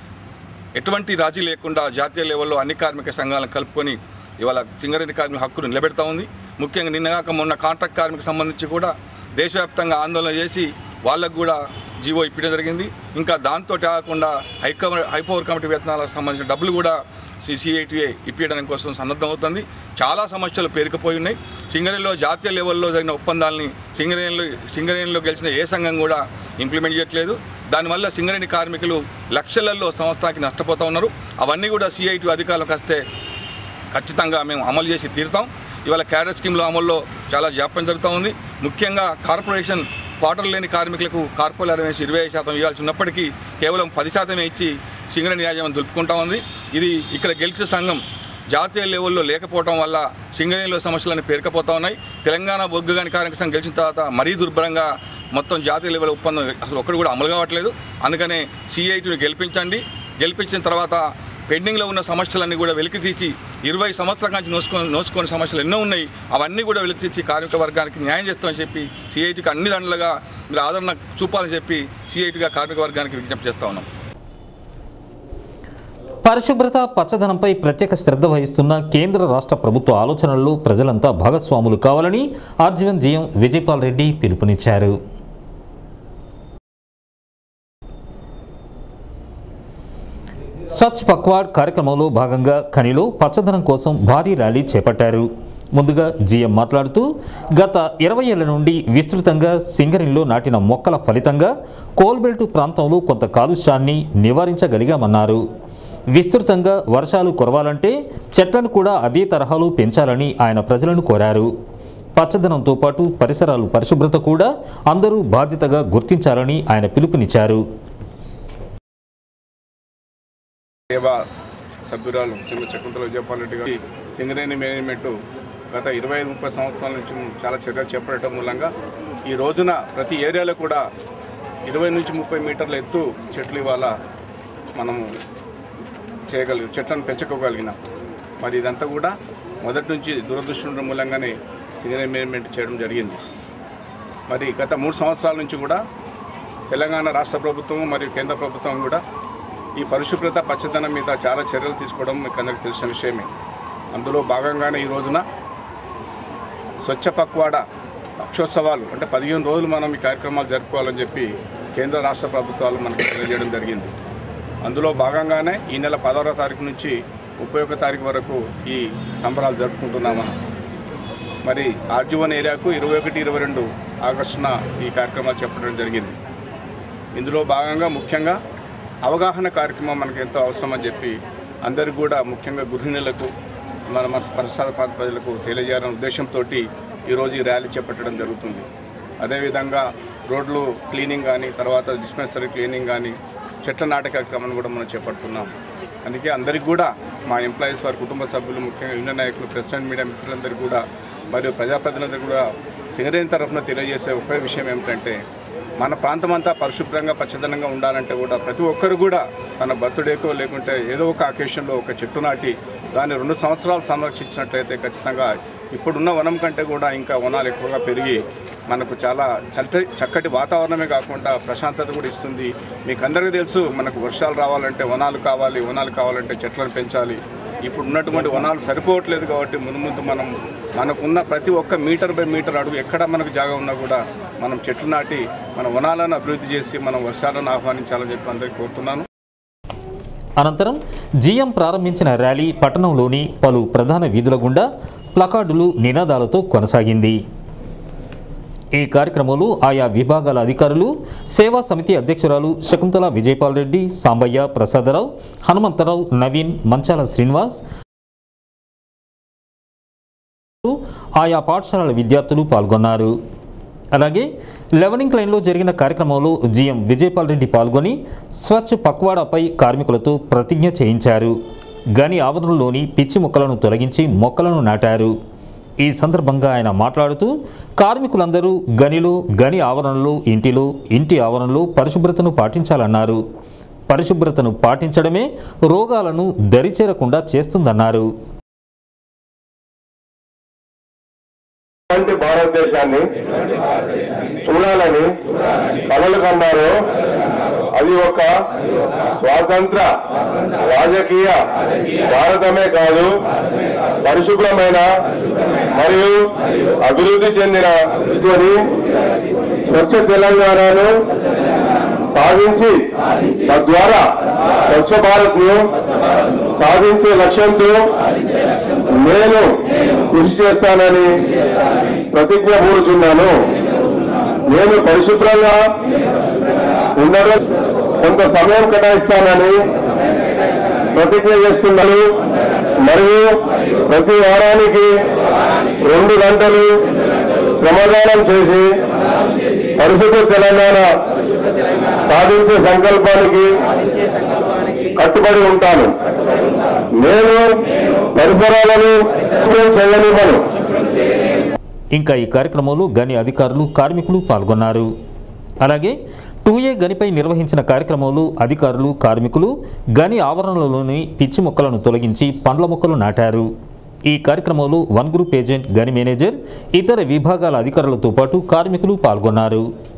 ఎటువంటి రాజీ లేకుండా జాతీయ లెవెల్లో అన్ని కార్మిక సంఘాలను కలుపుకొని ఇవాళ సింగరేణి కార్మిక హక్కును నిలబెడతా ఉంది ముఖ్యంగా నిన్నగాక మొన్న కాంట్రాక్ట్ కార్మిక సంబంధించి కూడా దేశవ్యాప్తంగా ఆందోళన చేసి వాళ్ళకు కూడా జీవో ఇప్పడం జరిగింది ఇంకా దాంతో కాకుండా హై కమ- హై పవర్ కమిటీ వేతనాలకు సంబంధించిన డబ్బులు కూడా సిసిఐటిఏ ఇప్పించడానికి కోసం సన్నద్ధం అవుతుంది చాలా సమస్యలు పేరుకుపోయి ఉన్నాయి సింగరేణిలో జాతీయ లెవెల్లో జరిగిన ఒప్పందాలని సింగరేణిలో సింగరేణిలో గెలిచిన ఏ సంఘం కూడా ఇంప్లిమెంట్ చేయట్లేదు దానివల్ల సింగరేణి కార్మికులు లక్షలలో సంస్థకి నష్టపోతూ ఉన్నారు అవన్నీ కూడా సిఐటి అధికారులకు వస్తే ఖచ్చితంగా మేము అమలు చేసి తీరుతాం ఇవాళ క్యాడర్ స్కీమ్లో అమల్లో చాలా జాప్యం జరుగుతూ ఉంది ముఖ్యంగా కార్పొరేషన్ క్వార్టర్ లేని కార్మికులకు కార్పొరేట్ వేసి ఇరవై ఐదు శాతం ఇవ్వాల్సి ఉన్నప్పటికీ కేవలం పది శాతమే ఇచ్చి సింగరేణి యాజమాన్యం దులుపుకుంటా ఉంది ఇది ఇక్కడ గెలిచే సంఘం జాతీయ లెవెల్లో లేకపోవడం వల్ల సింగరేణిలో సమస్యలను పేరుకపోతా ఉన్నాయి తెలంగాణ బొగ్గుగాని కార్మిక సంఘం గెలిచిన తర్వాత మరీ దుర్భరంగా మొత్తం జాతీయ లెవెల్ ఒప్పందం అసలు ఒక్కడు కూడా అమలు కావట్లేదు అందుకనే సిఐటిని గెలిపించండి గెలిపించిన తర్వాత పెండింగ్లో ఉన్న సమస్యలన్నీ కూడా వెలికి తీసి ఇరవై సంవత్సరాల నుంచి నోచుకొని నోచుకునే సమస్యలు ఎన్నో ఉన్నాయి అవన్నీ కూడా వెలికి తీసి కార్మిక వర్గానికి న్యాయం చేస్తామని చెప్పి సిఐటికి అన్ని దండలుగా మీరు ఆదరణ చూపాలని చెప్పి సిఐటిగా కార్మిక వర్గానికి విజ్ఞప్తి చేస్తా ఉన్నాం పరిశుభ్రత పచ్చదనంపై ప్రత్యేక శ్రద్ధ వహిస్తున్న కేంద్ర రాష్ట్ర ప్రభుత్వ ఆలోచనల్లో ప్రజలంతా భాగస్వాములు కావాలని ఆర్జీవన్ జీఎం విజయపాల్ రెడ్డి పిలుపునిచ్చారు స్వచ్ఛ పక్వాడ్ కార్యక్రమంలో భాగంగా ఖనిలో పచ్చదనం కోసం భారీ ర్యాలీ చేపట్టారు ముందుగా జీఎం మాట్లాడుతూ గత ఇరవై ఏళ్ల నుండి విస్తృతంగా సింగరిలో నాటిన మొక్కల ఫలితంగా కోల్బెల్ట్ ప్రాంతంలో కొంత కాలుష్యాన్ని నివారించగలిగామన్నారు విస్తృతంగా వర్షాలు కురవాలంటే చెట్లను కూడా అదే తరహాలో పెంచాలని ఆయన ప్రజలను కోరారు పచ్చదనంతో పాటు పరిసరాలు పరిశుభ్రత కూడా అందరూ బాధ్యతగా గుర్తించాలని ఆయన పిలుపునిచ్చారు సేవా సభ్యురాలు శ్రీమతి శకుంతల విజయపాల్ రెడ్డి గారి సింగరేణి మేనేజ్మెంట్ గత ఇరవై ఐదు ముప్పై సంవత్సరాల నుంచి చాలా చర్యలు చేపట్టడం మూలంగా ఈ రోజున ప్రతి ఏరియాలో కూడా ఇరవై నుంచి ముప్పై మీటర్ల ఎత్తు చెట్లు ఇవాళ మనము చేయగలిగి చెట్లను పెంచుకోగలిగినాం మరి ఇదంతా కూడా మొదటి నుంచి దురదృష్టి ఉండడం మూలంగానే సింగరేణి మేనేజ్మెంట్ చేయడం జరిగింది మరి గత మూడు సంవత్సరాల నుంచి కూడా తెలంగాణ రాష్ట్ర ప్రభుత్వం మరియు కేంద్ర ప్రభుత్వం కూడా ఈ పరిశుభ్రత పచ్చదనం మీద చాలా చర్యలు తీసుకోవడం మీకు అందరికీ తెలిసిన విషయమే అందులో భాగంగానే ఈ రోజున స్వచ్ఛ పక్వాడ పక్షోత్సవాలు అంటే పదిహేను రోజులు మనం ఈ కార్యక్రమాలు జరుపుకోవాలని చెప్పి కేంద్ర రాష్ట్ర ప్రభుత్వాలు మనకు తెలియజేయడం జరిగింది అందులో భాగంగానే ఈ నెల పదహారో తారీఖు నుంచి ముప్పై ఒక్క తారీఖు వరకు ఈ సంబరాలు జరుపుకుంటున్నాం మనం మరి ఆర్జీవన్ ఏరియాకు ఇరవై ఒకటి ఇరవై రెండు ఆగస్టున ఈ కార్యక్రమాలు చెప్పడం జరిగింది ఇందులో భాగంగా ముఖ్యంగా అవగాహన కార్యక్రమం మనకు ఎంతో అవసరం అని చెప్పి అందరికీ కూడా ముఖ్యంగా గృహిణులకు మన మన పరిసర ప్రాంత ప్రజలకు తెలియజేయాలనే ఉద్దేశంతో ఈరోజు ఈ ర్యాలీ చేపట్టడం జరుగుతుంది అదేవిధంగా రోడ్లు క్లీనింగ్ కానీ తర్వాత డిస్పెన్సరీ క్లీనింగ్ కానీ చెట్ల నాటే కార్యక్రమాన్ని కూడా మనం చేపడుతున్నాం అందుకే అందరికీ కూడా మా ఎంప్లాయీస్ వారి కుటుంబ సభ్యులు ముఖ్యంగా యూనియన్ నాయకులు ప్రెసిడెంట్ మీడియా మిత్రులందరికీ కూడా మరియు ప్రజాప్రతినిధులందరూ కూడా సింగరేణి తరఫున తెలియజేసే ఒకే విషయం ఏమిటంటే మన ప్రాంతం అంతా పరిశుభ్రంగా పచ్చదనంగా ఉండాలంటే కూడా ప్రతి ఒక్కరు కూడా తన బర్త్డేకో లేకుంటే ఏదో ఒక అకేషన్లో ఒక చెట్టు నాటి దాన్ని రెండు సంవత్సరాలు సంరక్షించినట్లయితే ఖచ్చితంగా ఇప్పుడున్న వనం కంటే కూడా ఇంకా వనాలు ఎక్కువగా పెరిగి మనకు చాలా చల్ట చక్కటి వాతావరణమే కాకుండా ప్రశాంతత కూడా ఇస్తుంది మీకు అందరికీ తెలుసు మనకు వర్షాలు రావాలంటే వనాలు కావాలి వనాలు కావాలంటే చెట్లను పెంచాలి ఇప్పుడు ఉన్నటువంటి వనాలు సరిపోవట్లేదు కాబట్టి ముందు ముందు మనం మనకున్న ప్రతి ఒక్క మీటర్ బై మీటర్ అడుగు ఎక్కడ మనకు జాగా ఉన్నా కూడా మనం చెట్లు నాటి మన వనాలను అభివృద్ధి చేసి మనం వర్షాలను ఆహ్వానించాలని చెప్పి అందరికీ కోరుతున్నాను అనంతరం జీఎం ప్రారంభించిన ర్యాలీ పట్టణంలోని పలు ప్రధాన వీధుల గుండా ప్లకార్డులు నినాదాలతో కొనసాగింది ఈ కార్యక్రమంలో ఆయా విభాగాల అధికారులు సేవా సమితి అధ్యక్షురాలు శకుంతల విజయపాల్ రెడ్డి సాంబయ్య ప్రసాదరావు హనుమంతరావు నవీన్ మంచాల శ్రీనివాస్ ఆయా పాఠశాలల విద్యార్థులు పాల్గొన్నారు అలాగే లెవెనింగ్ లైన్లో జరిగిన కార్యక్రమంలో జీఎం విజయపాల్ రెడ్డి పాల్గొని స్వచ్ఛ పక్వాడాపై కార్మికులతో ప్రతిజ్ఞ చేయించారు గని ఆవరణలోని పిచ్చి మొక్కలను తొలగించి మొక్కలను నాటారు ఈ సందర్భంగా ఆయన మాట్లాడుతూ కార్మికులందరూ గనిలో గని ఆవరణలో ఇంటిలో ఇంటి ఆవరణలో పరిశుభ్రతను పాటించాలన్నారు పరిశుభ్రతను పాటించడమే రోగాలను దరిచేరకుండా చేస్తుందన్నారు ఎటువంటి భారతదేశాన్ని చూడాలని కలలు కన్నారు అది ఒక స్వాతంత్ర రాజకీయ భారతమే కాదు పరిశుభ్రమైన మరియు అభివృద్ధి చెందిన కొని స్వచ్ఛ తెలంగాణను సాధించి తద్వారా స్వచ్ఛ భారత్ ను సాధించే లక్ష్యంతో నేను కృషి చేస్తానని ప్రతిజ్ఞ పూరుతున్నాను నేను పరిశుభ్రంగా ఉండడం కొంత సమయం కేటాయిస్తానని ప్రతిజ్ఞ చేస్తున్నాను మరియు ప్రతి వారానికి రెండు గంటలు శ్రమదానం చేసి పరిశుభ్ర తెలంగాణ సాధించే సంకల్పానికి కట్టుబడి ఉంటాను నేను పరిసరాలను శుభ్రం చేయనివ్వను ఇంకా ఈ కార్యక్రమంలో గని అధికారులు కార్మికులు పాల్గొన్నారు అలాగే టూ ఏ గనిపై నిర్వహించిన కార్యక్రమంలో అధికారులు కార్మికులు గని ఆవరణలోని పిచ్చి మొక్కలను తొలగించి పండ్ల మొక్కలు నాటారు ఈ కార్యక్రమంలో వన్ గ్రూప్ ఏజెంట్ గని మేనేజర్ ఇతర విభాగాల అధికారులతో పాటు కార్మికులు పాల్గొన్నారు